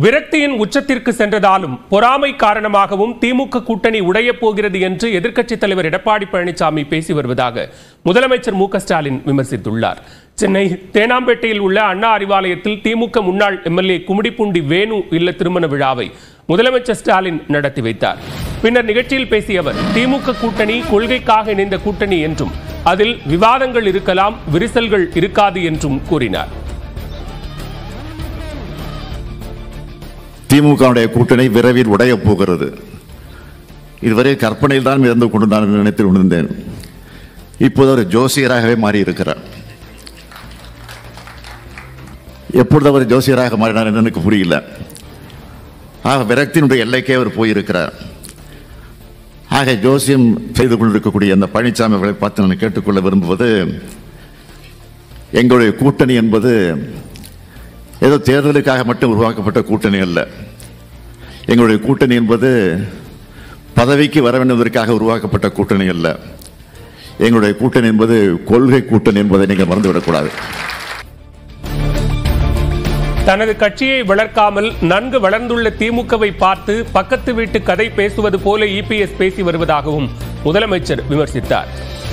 விரக்தியின் உச்சத்திற்கு சென்றதாலும் பொறாமை காரணமாகவும் திமுக கூட்டணி உடையப் போகிறது என்று எதிர்க்கட்சித் தலைவர் எடப்பாடி பழனிசாமி பேசி வருவதாக முதலமைச்சர் மு க ஸ்டாலின் விமர்சித்துள்ளார் சென்னை தேனாம்பேட்டையில் உள்ள அண்ணா அறிவாலயத்தில் திமுக முன்னாள் எம்எல்ஏ கும்மிடிப்பூண்டி வேணு இல்ல திருமண விழாவை முதலமைச்சர் ஸ்டாலின் நடத்தி வைத்தார் பின்னர் நிகழ்ச்சியில் பேசிய அவர் திமுக கூட்டணி கொள்கைக்காக இணைந்த கூட்டணி என்றும் அதில் விவாதங்கள் இருக்கலாம் விரிசல்கள் இருக்காது என்றும் கூறினார் திமுகவுடைய கூட்டணி விரைவில் உடையப் போகிறது இதுவரை கற்பனையில் தான் இருந்து கொண்டு நான் நினைத்து கொண்டிருந்தேன் இப்போது அவர் ஜோசியராகவே மாறி இருக்கிறார் எப்பொழுது அவர் ஜோசியராக மாறினார் என்று எனக்கு புரியல ஆக விரக்தியினுடைய எல்லைக்கே அவர் போயிருக்கிறார் ஆக ஜோசியம் செய்து கொண்டிருக்கக்கூடிய அந்த பழனிசாமி அவர்களை பார்த்து நான் கேட்டுக்கொள்ள விரும்புவது எங்களுடைய கூட்டணி என்பது ஏதோ தேர்தலுக்காக மட்டும் உருவாக்கப்பட்ட கூட்டணி அல்ல எங்களுடைய கூட்டணி என்பது பதவிக்கு வர வேண்டுவதற்காக உருவாக்கப்பட்ட கூட்டணி அல்ல எங்களுடைய கூட்டணி என்பது கொள்கை கூட்டணி என்பதை நீங்கள் மறந்துவிடக்கூடாது தனது கட்சியை வளர்க்காமல் நன்கு வளர்ந்துள்ள திமுகவை பார்த்து பக்கத்து வீட்டு கதை பேசுவது போல இபிஎஸ் பேசி வருவதாகவும் முதலமைச்சர் விமர்சித்தார்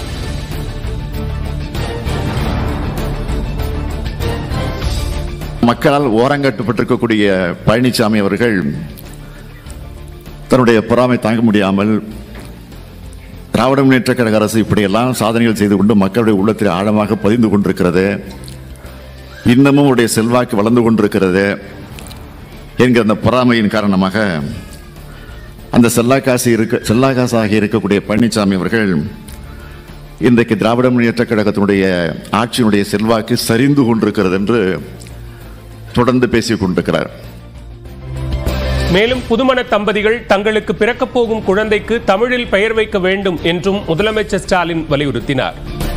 மக்களால் ஓரங்கட்டப்பட்டிருக்கக்கூடிய பழனிசாமி அவர்கள் தன்னுடைய பொறாமை தாங்க முடியாமல் திராவிட முன்னேற்ற கழக அரசு இப்படியெல்லாம் சாதனைகள் செய்து கொண்டு மக்களுடைய உள்ளத்தில் ஆழமாக பதிந்து கொண்டிருக்கிறது இன்னமும் உடைய செல்வாக்கு வளர்ந்து கொண்டிருக்கிறது என்கிற அந்த பொறாமையின் காரணமாக அந்த செல்லாக்காசி இருக்க செல்லாக்காசாக இருக்கக்கூடிய பழனிசாமி அவர்கள் இன்றைக்கு திராவிட முன்னேற்ற கழகத்தினுடைய ஆட்சியினுடைய செல்வாக்கு சரிந்து கொண்டிருக்கிறது என்று தொடர்ந்து பேசிக் கொண்டிருக்கிறார் மேலும் புதுமண தம்பதிகள் தங்களுக்கு பிறக்கப் போகும் குழந்தைக்கு தமிழில் பெயர் வைக்க வேண்டும் என்றும் முதலமைச்சர் ஸ்டாலின் வலியுறுத்தினார்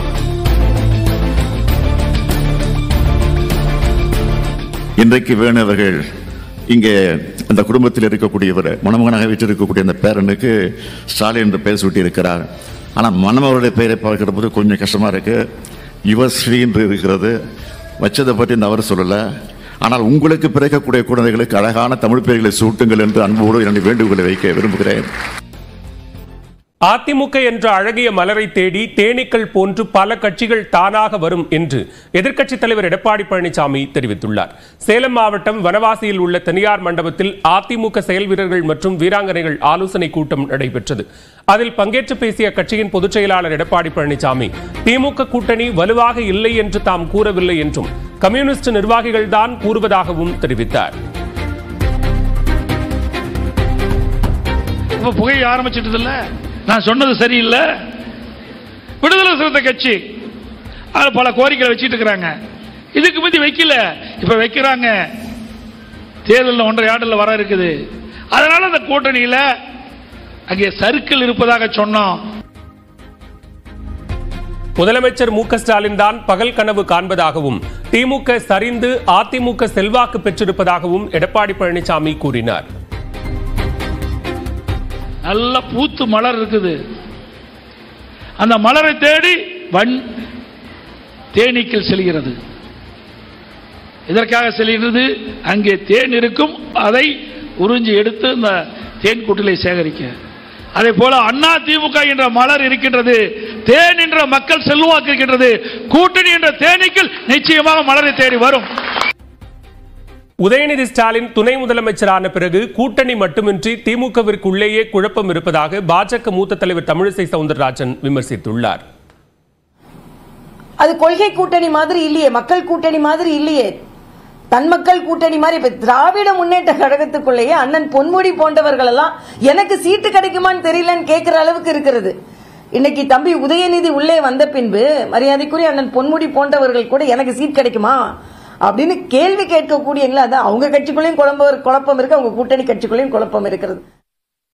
இன்றைக்கு வேணு அவர்கள் இங்கே அந்த குடும்பத்தில் இருக்கக்கூடியவர் மணமகனாக வீட்டிருக்கக்கூடிய அந்த பேரனுக்கு ஸ்டாலின் என்று பெயர் சூட்டியிருக்கிறார் ஆனால் மணமகளுடைய பெயரை பார்க்கிற போது கொஞ்சம் கஷ்டமா இருக்கு யுவர் ஸ்ரீ என்று இருக்கிறது வச்சதை பற்றி இந்த அவர் சொல்லலை ஆனால் உங்களுக்கு பிறக்கக்கூடிய குழந்தைகளுக்கு அழகான தமிழ் பெயர்களை சூட்டுங்கள் என்று அன்போடு என்னுடைய வேண்டுகோளை வைக்க விரும்புகிறேன் அதிமுக என்ற அழகிய மலரை தேடி தேனீக்கள் போன்று பல கட்சிகள் தானாக வரும் என்று எதிர்க்கட்சித் தலைவர் எடப்பாடி பழனிசாமி தெரிவித்துள்ளார் சேலம் மாவட்டம் வனவாசியில் உள்ள தனியார் மண்டபத்தில் அதிமுக செயல் வீரர்கள் மற்றும் வீராங்கனைகள் ஆலோசனை கூட்டம் நடைபெற்றது அதில் பங்கேற்று பேசிய கட்சியின் பொதுச் செயலாளர் எடப்பாடி பழனிசாமி திமுக கூட்டணி வலுவாக இல்லை என்று தாம் கூறவில்லை என்றும் கம்யூனிஸ்ட் நிர்வாகிகள் தான் கூறுவதாகவும் தெரிவித்தார் இப்ப புகையை ஆரம்பிச்சிட்டது இல்ல நான் சொன்னது சரியில்லை விடுதலை சிறுத்தை கட்சி அது பல கோரிக்கைகளை வச்சிட்டு இருக்கிறாங்க இதுக்கு முந்தி வைக்கல இப்ப வைக்கிறாங்க தேர்தலில் ஒன்றரை ஆண்டுல வர இருக்குது அதனால அந்த கூட்டணியில அங்கே சர்க்கிள் இருப்பதாக சொன்னோம் முதலமைச்சர் மு க ஸ்டாலின் தான் பகல் கனவு காண்பதாகவும் திமுக சரிந்து அதிமுக செல்வாக்கு பெற்றிருப்பதாகவும் எடப்பாடி பழனிசாமி கூறினார் நல்ல பூத்து மலர் இருக்குது அந்த மலரை தேடி வன் தேனீக்கள் செல்கிறது இதற்காக செல்கிறது அங்கே தேன் இருக்கும் அதை உறிஞ்சி எடுத்து இந்த தேன் கூட்டிலை சேகரிக்க அதே போல அண்ணா திமுக என்ற மலர் இருக்கின்றது தேன் என்ற மக்கள் செல்வாக்கு இருக்கின்றது கூட்டணி என்ற தேனீக்கள் நிச்சயமாக மலரை தேடி வரும் உதயநிதி ஸ்டாலின் துணை முதலமைச்சரான பிறகு கூட்டணி மட்டுமின்றி திமுகவிற்குள்ளேயே குழப்பம் இருப்பதாக பாஜக மூத்த தலைவர் தமிழிசை சவுந்தரராஜன் விமர்சித்துள்ளார் அது கொள்கை கூட்டணி மாதிரி இல்லையே மக்கள் கூட்டணி மாதிரி இல்லையே தன் மக்கள் கூட்டணி மாதிரி இப்ப திராவிட முன்னேற்ற கழகத்துக்குள்ளேயே அண்ணன் பொன்முடி போன்றவர்கள் எல்லாம் எனக்கு சீட்டு கிடைக்குமான்னு தெரியலன்னு கேட்கிற அளவுக்கு இருக்கிறது இன்னைக்கு தம்பி உதயநிதி உள்ளே வந்த பின்பு மரியாதைக்குரிய அண்ணன் பொன்முடி போன்றவர்கள் கூட எனக்கு சீட் கிடைக்குமா அப்படின்னு கேள்வி கேட்கக்கூடிய அதான் அவங்க கட்சிக்குள்ளேயும் குழப்பம் குழப்பம் இருக்கு அவங்க கூட்டணி கட்சிக்குள்ளேயும் குழப்பம் இருக்கிறது